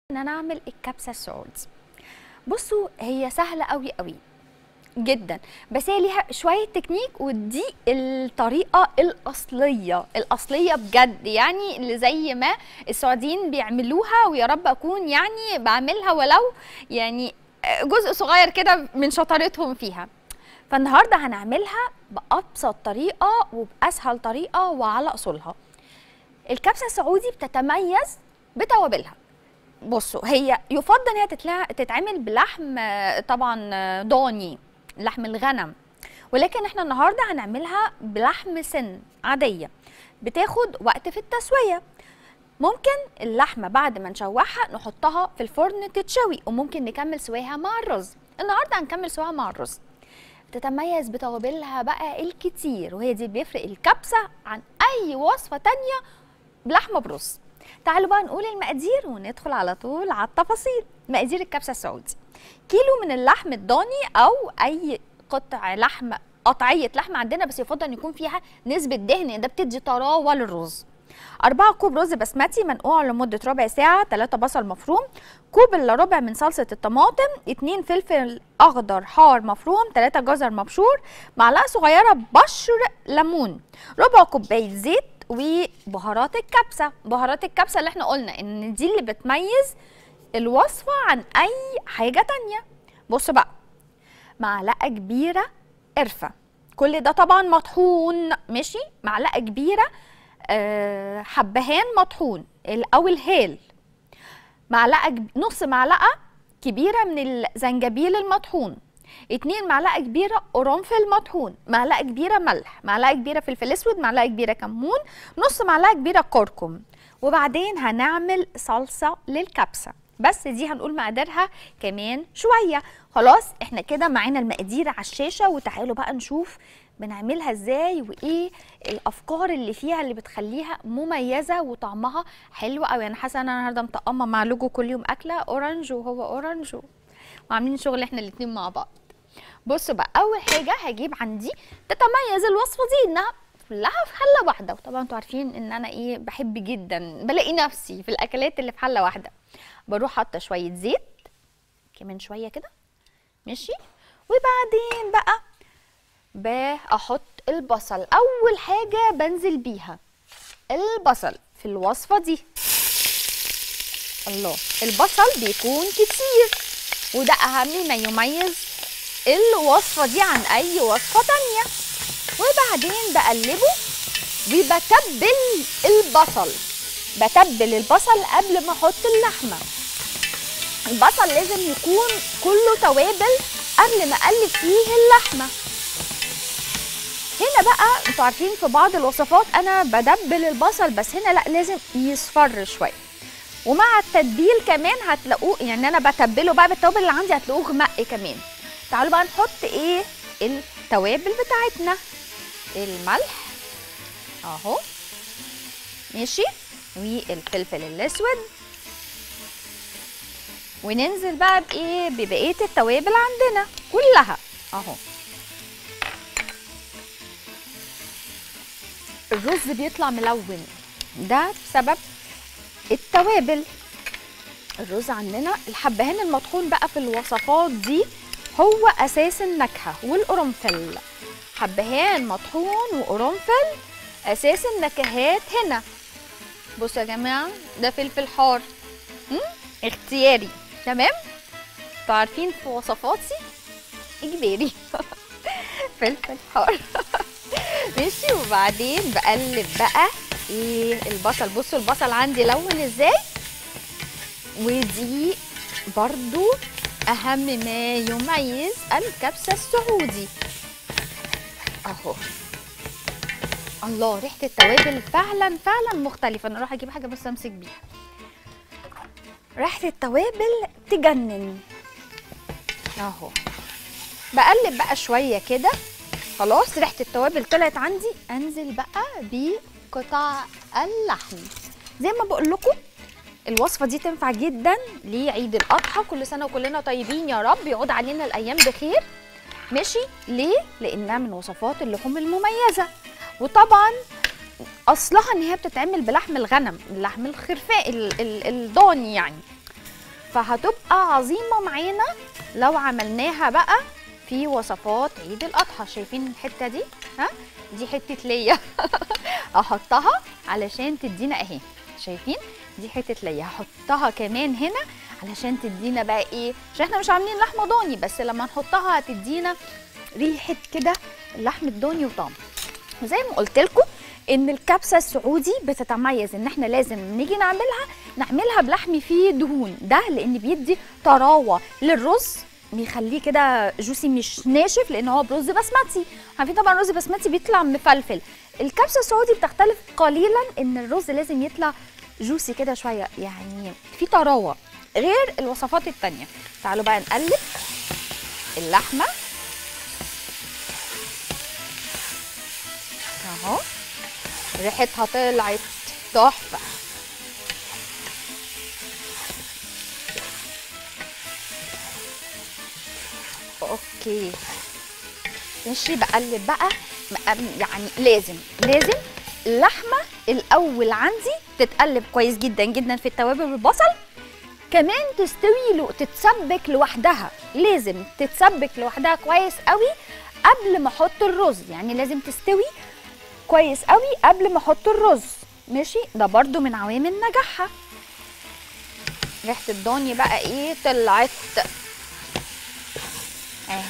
ان انا اعمل الكبسه السعودي بصوا هي سهله قوي قوي جدا بس هي ليها شويه تكنيك ودي الطريقه الاصليه الاصليه بجد يعني اللي زي ما السعوديين بيعملوها ويا رب اكون يعني بعملها ولو يعني جزء صغير كده من شطارتهم فيها فالنهارده هنعملها بابسط طريقه وباسهل طريقه وعلى اصولها الكبسه السعودي بتتميز بتوابلها بصوا هي يفضل ان هي تتلع... تتعمل بلحم آه، طبعا آه، ضاني لحم الغنم ولكن احنا النهارده هنعملها بلحم سن عاديه بتاخد وقت في التسويه ممكن اللحمه بعد ما نشوحها نحطها في الفرن تتشوي وممكن نكمل سواها مع الرز النهارده هنكمل سواها مع الرز تتميز بتوابلها بقى الكتير وهي دي بيفرق الكبسه عن اي وصفه تانية بلحمه برز تعالوا بقى نقول المقادير وندخل على طول على التفاصيل مقادير الكبسه السعودي كيلو من اللحم الضاني او اي قطع لحم قطعيه لحم عندنا بس يفضل ان يكون فيها نسبه دهن ده بتدي طراوه للرز أربعة كوب رز بسمتي منقوع لمدة ربع ساعة ثلاثة بصل مفروم كوب إلا ربع من صلصة الطماطم اتنين فلفل أخضر حار مفروم ثلاثة جزر مبشور معلقة صغيرة بشر ليمون ربع كوباية زيت وبهارات الكبسة بهارات الكبسة اللي احنا قلنا ان دي اللي بتميز الوصفة عن أي حاجة تانية بصوا بقى معلقة كبيرة قرفة كل ده طبعا مطحون ماشي معلقة كبيرة آه، حبهان مطحون ال- أو الهيل معلقة كب- نص معلقة كبيرة من الزنجبيل المطحون اتنين معلقة كبيرة قرنفل مطحون معلقة كبيرة ملح معلقة كبيرة فلفل اسود معلقة كبيرة كمون نص معلقة كبيرة كركم وبعدين هنعمل صلصة للكبسة بس دي هنقول مقاديرها كمان شوية خلاص احنا كده معانا المقادير على الشاشة وتعالوا بقى نشوف بنعملها ازاي وايه الافكار اللي فيها اللي بتخليها مميزه وطعمها حلو قوي انا حاسه ان انا النهارده مطقمه مع لوجو كل يوم اكله اورنج وهو اورنج و- وعاملين شغل احنا الاتنين مع بعض بصوا بقى اول حاجه هجيب عندي تتميز الوصفه دي انها كلها في حله واحده وطبعا انتوا عارفين ان انا ايه بحب جدا بلاقي نفسي في الاكلات اللي في حله واحده بروح حاطه شويه زيت كمان شويه كده ماشي وبعدين بقى بحط البصل اول حاجه بنزل بيها البصل في الوصفه دي الله البصل بيكون كتير وده اهم ما يميز الوصفه دي عن اي وصفه تانية وبعدين بقلبه وبتبل البصل بتبل البصل قبل ما احط اللحمه البصل لازم يكون كله توابل قبل ما اقلب فيه اللحمه هنا بقى انتوا عارفين في بعض الوصفات انا بدبل البصل بس هنا لا لازم يصفر شويه ومع التتبيل كمان هتلاقوه يعني انا بتبله بقى بالتوابل اللي عندي هتلاقوه غمق كمان تعالوا بقى نحط ايه التوابل بتاعتنا الملح اهو ماشي والفلفل الاسود وننزل بقى بايه ببقيه التوابل عندنا كلها اهو الرز بيطلع ملون ده بسبب التوابل الرز عندنا الحبهان المطحون بقى في الوصفات دي هو اساس النكهه والقرنفل حبهان مطحون وقرنفل اساس النكهات هنا بصوا يا جماعه ده فلفل حار مم؟ اختياري تمام انتوا عارفين في وصفاتي اجباري فلفل حار ماشي وبعدين بقلب بقى ايه البصل بصوا البصل عندي لون ازاي ودي برضو اهم ما يميز الكبسه السعودي اهو الله ريحه التوابل فعلا فعلا مختلفه انا اروح اجيب حاجه بس امسك بيها ريحه التوابل تجنن اهو بقلب بقى شويه كده خلاص ريحه التوابل طلعت عندي انزل بقى بقطع اللحم زي ما بقول لكم الوصفه دي تنفع جدا لعيد الاضحى كل سنه وكلنا طيبين يا رب يعود علينا الايام بخير ماشي ليه لانها من وصفات اللحوم المميزه وطبعا اصلها ان هي بتتعمل بلحم الغنم اللحم الخرفاء ال- ال- الضاني يعني فهتبقى عظيمه معانا لو عملناها بقى في وصفات عيد الاضحى شايفين الحته دي ها دي حته ليا احطها علشان تدينا اهي شايفين دي حته ليا هحطها كمان هنا علشان تدينا بقى ايه عشان احنا مش عاملين لحمه ضاني بس لما نحطها هتدينا ريحه كده اللحم الضاني وطعم وزي ما قلت لكم ان الكبسه السعودي بتتميز ان احنا لازم نيجي نعملها نعملها بلحم فيه دهون ده لان بيدي طراوه للرز بيخليه كده جوسي مش ناشف لان هو برز بسمتي عارفين طبعا الرز بسمتي بيطلع مفلفل الكبسه السعودي بتختلف قليلا ان الرز لازم يطلع جوسي كده شويه يعني في طراوه غير الوصفات التانية تعالوا بقى نقلب اللحمه اهو ريحتها طلعت تحفه اوكي ماشي بقلب بقى مقام- يعني لازم لازم اللحمه الاول عندي تتقلب كويس جدا جدا في التوابل والبصل كمان تستوي له تتسبك لوحدها لازم تتسبك لوحدها كويس قوي قبل ما احط الرز يعني لازم تستوي كويس قوي قبل ما احط الرز ماشي ده برضو من عوامل نجاحها ريحه الضاني بقى ايه طلعت اهي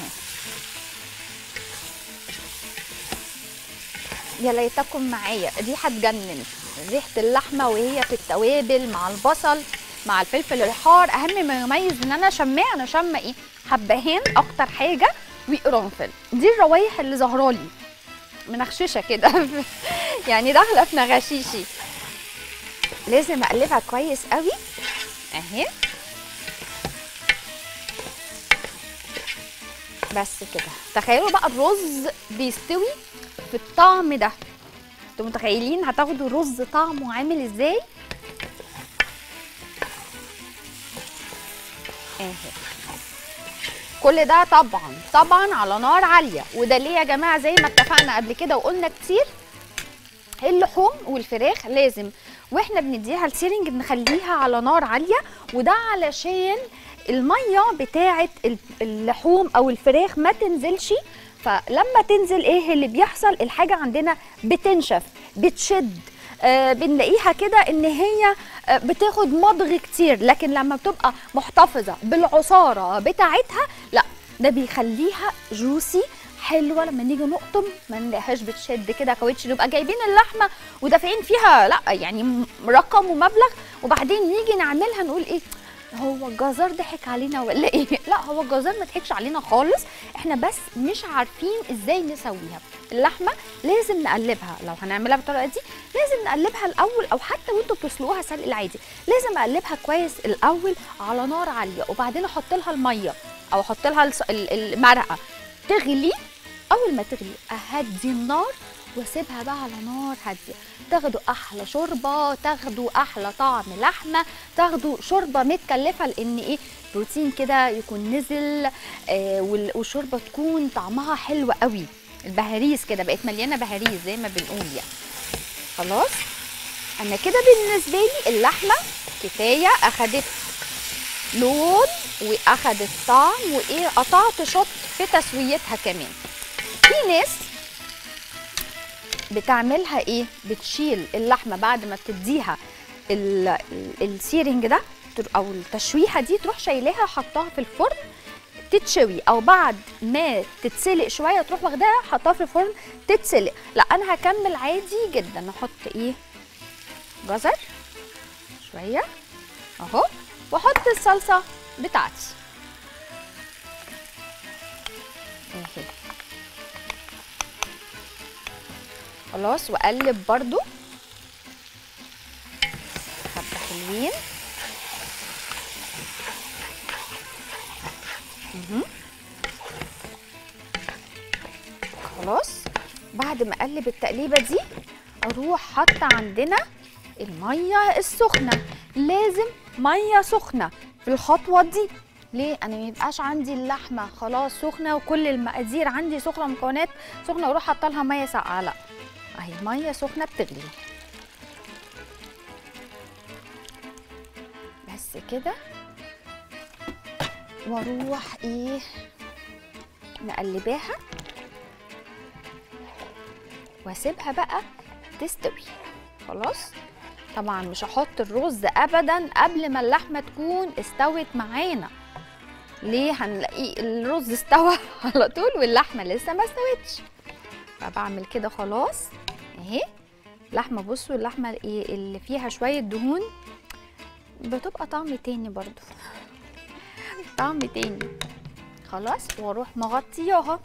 يا ليتكم معايا دي هتجنن ريحه اللحمه وهي في التوابل مع البصل مع الفلفل الحار اهم ما يميز ان انا شماه انا شامه ايه حبهان اكتر حاجه وقرنفل دي الروايح اللي ظاهرالي منخششه كده يعني داخله في نغشيشي لازم اقلبها كويس قوي اهي بس كده تخيلوا بقى الرز بيستوي في الطعم ده انتوا متخيلين هتاخدوا الرز طعمه عامل ازاي اهي كل ده طبعا طبعا على نار عاليه وده ليه يا جماعه زي ما اتفقنا قبل كده وقلنا كتير اللحوم والفراخ لازم واحنا بنديها السيرنج نخليها على نار عاليه وده علشان الميه بتاعه ال- اللحوم او الفراخ ما تنزلش فلما تنزل ايه اللي بيحصل الحاجه عندنا بتنشف بتشد آه بنلاقيها كده ان هي آه بتاخد مضغ كتير لكن لما بتبقى محتفظه بالعصاره بتاعتها لا ده بيخليها جوسي حلوه لما نيجي نقطم ما نلاقيهاش بتشد كده كاوتش نبقى جايبين اللحمه ودافعين فيها لا يعني م- رقم ومبلغ وبعدين نيجي نعملها نقول ايه هو الجزار ضحك علينا ولا ايه لا هو الجزار ما ضحكش علينا خالص احنا بس مش عارفين ازاي نسويها اللحمه لازم نقلبها لو هنعملها بالطريقه دي لازم نقلبها الاول او حتى وانتوا بتسلقوها سلق العادي لازم اقلبها كويس الاول على نار عاليه وبعدين احط لها الميه او احط لها الص- ال- المرقه تغلي اول ما تغلي اهدي النار واسيبها بقى على نار هاديه تاخدوا احلى شوربه تاخدوا احلى طعم لحمه تاخدوا شوربه متكلفه لان ايه بروتين كده يكون نزل آه وال- والشوربه تكون طعمها حلو قوي البهاريز كده بقت مليانه بهاريز زي ما بنقول يعني خلاص انا كده بالنسبه لي اللحمه كفايه اخدت لون واخدت طعم وايه قطعت شط في تسويتها كمان في ناس بتعملها ايه بتشيل اللحمه بعد ما بتديها ال- ال- السيرنج ده تر- او التشويحه دي تروح شايلاها حطاها في الفرن تتشوي او بعد ما تتسلق شويه تروح واخداها حطاها في الفرن تتسلق لا انا هكمل عادي جدا احط ايه جزر شويه اهو واحط الصلصه بتاعتي اهي خلاص واقلب برضو حبه حلوين مهم. خلاص بعد ما اقلب التقليبه دي اروح حاطه عندنا الميه السخنه لازم ميه سخنه في الخطوه دي ليه انا ما يبقاش عندي اللحمه خلاص سخنه وكل المقادير عندي سخنه مكونات سخنه واروح حاطه لها ميه ساقعه لا اهي ميه سخنه بتغلي بس كده واروح ايه مقلباها واسيبها بقى تستوي خلاص طبعا مش هحط الرز ابدا قبل ما اللحمه تكون استوت معانا ليه هنلاقي الرز استوى على طول واللحمه لسه ما استوتش فبعمل كده خلاص اهي لحمه بصوا اللحمه ايه اللي فيها شويه دهون بتبقى طعم تاني برضو طعم تاني خلاص واروح مغطياها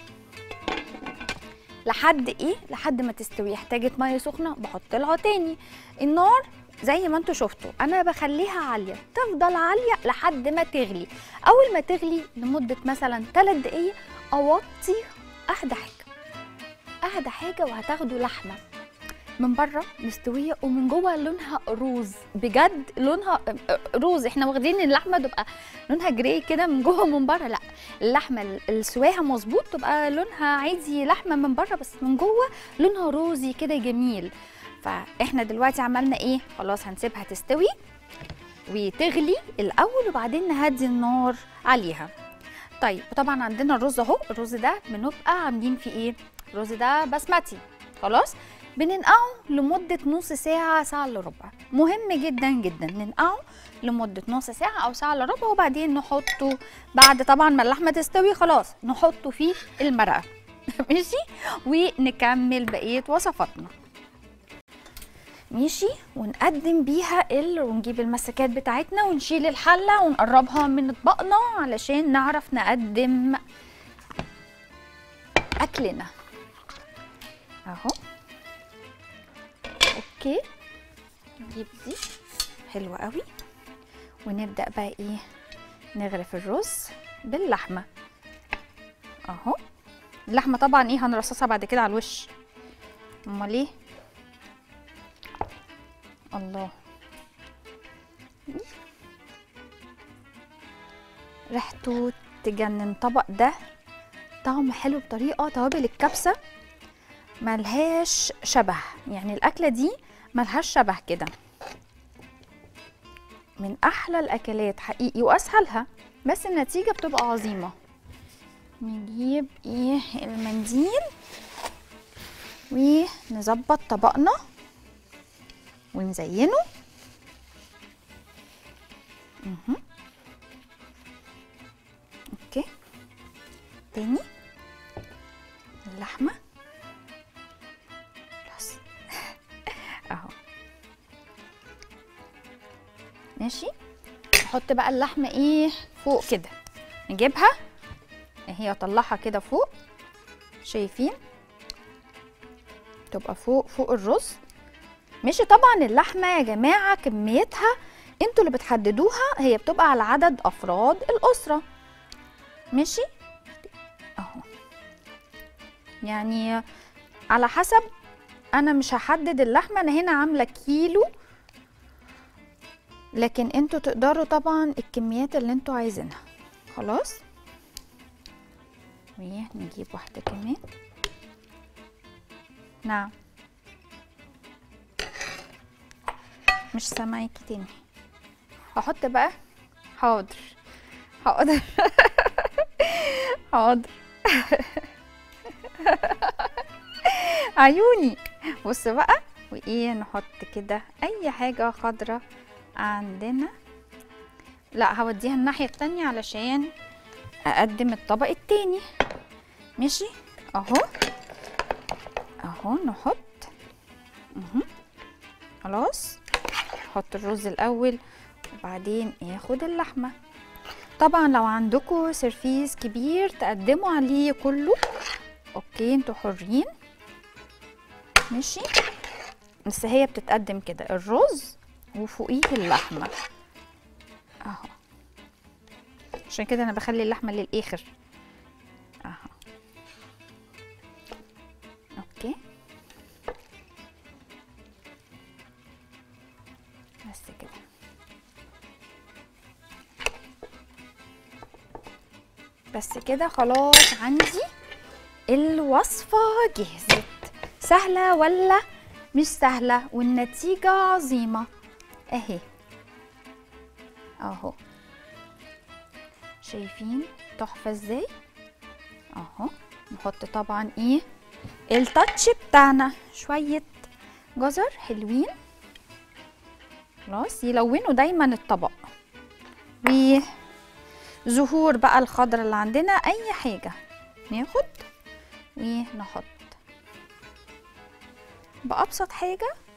لحد ايه لحد ما تستوي احتاجت ميه سخنه بحط لها تاني النار زي ما انتوا شفتوا انا بخليها عاليه تفضل عاليه لحد ما تغلي اول ما تغلي لمده مثلا 3 دقايق اوطي اهدى حاجه اهدى حاجه وهتاخدوا لحمه من بره مستويه ومن جوه لونها روز بجد لونها روز احنا واخدين اللحمه تبقى لونها جراي كده من جوه ومن بره لا اللحمه السواها مظبوط تبقى لونها عادي لحمه من بره بس من جوه لونها روزي كده جميل فاحنا دلوقتي عملنا ايه خلاص هنسيبها تستوي وتغلي الاول وبعدين نهدي النار عليها طيب طبعا عندنا الرز اهو الرز ده بنبقى عاملين فيه ايه الرز ده بسمتي خلاص بننقعه لمدة نص ساعة ساعة الا ربع مهم جدا جدا ننقعه لمدة نص ساعة أو ساعة الا ربع وبعدين نحطه بعد طبعا ما اللحمة تستوي خلاص نحطه في المرقة ماشي ونكمل بقية وصفاتنا ماشي ونقدم بيها ال ونجيب المسكات بتاعتنا ونشيل الحلة ونقربها من اطباقنا علشان نعرف نقدم أكلنا أهو اوكي نجيب دي حلوة قوي ونبدأ بقى ايه نغرف الرز باللحمة اهو اللحمة طبعا ايه هنرصصها بعد كده على الوش امال ايه الله ريحته تجنن طبق ده طعم حلو بطريقة توابل الكبسة ملهاش شبه يعني الأكلة دي ملهاش شبه كده من أحلى الأكلات حقيقي وأسهلها بس النتيجة بتبقى عظيمة نجيب ايه المنديل ونظبط طبقنا ونزينه مهم. اوكي تاني اللحمه بس اهو ماشي نحط بقى اللحمه ايه فوق كده نجيبها اهي اطلعها كده فوق شايفين تبقى فوق فوق الرز ماشي طبعا اللحمه يا جماعه كميتها انتوا اللي بتحددوها هي بتبقى على عدد افراد الاسره ماشي اهو يعني على حسب انا مش هحدد اللحمه انا هنا عامله كيلو لكن انتوا تقدروا طبعا الكميات اللي انتوا عايزينها خلاص ونجيب واحده كمان نعم مش سامعاكي تاني هحط بقى حاضر حاضر حاضر عيوني بص بقى وايه نحط كده اي حاجه خضرة عندنا لا هوديها الناحيه التانية علشان اقدم الطبق التاني ماشي اهو اهو نحط اهو خلاص نحط الرز الاول وبعدين ياخد اللحمه طبعا لو عندكم سرفيس كبير تقدموا عليه كله اوكي انتوا حرين ماشي بس هي بتتقدم كده الرز وفوقيه اللحمه اهو عشان كده انا بخلي اللحمه للاخر اهو اوكي بس كده بس كده خلاص عندي الوصفة جهزت سهلة ولا مش سهلة والنتيجة عظيمة اهي اهو شايفين تحفه ازاي اهو نحط طبعا ايه التاتش بتاعنا شويه جزر حلوين خلاص يلونوا دايما الطبق وزهور بقى الخضرة اللي عندنا اي حاجه ناخد ونحط بأبسط حاجة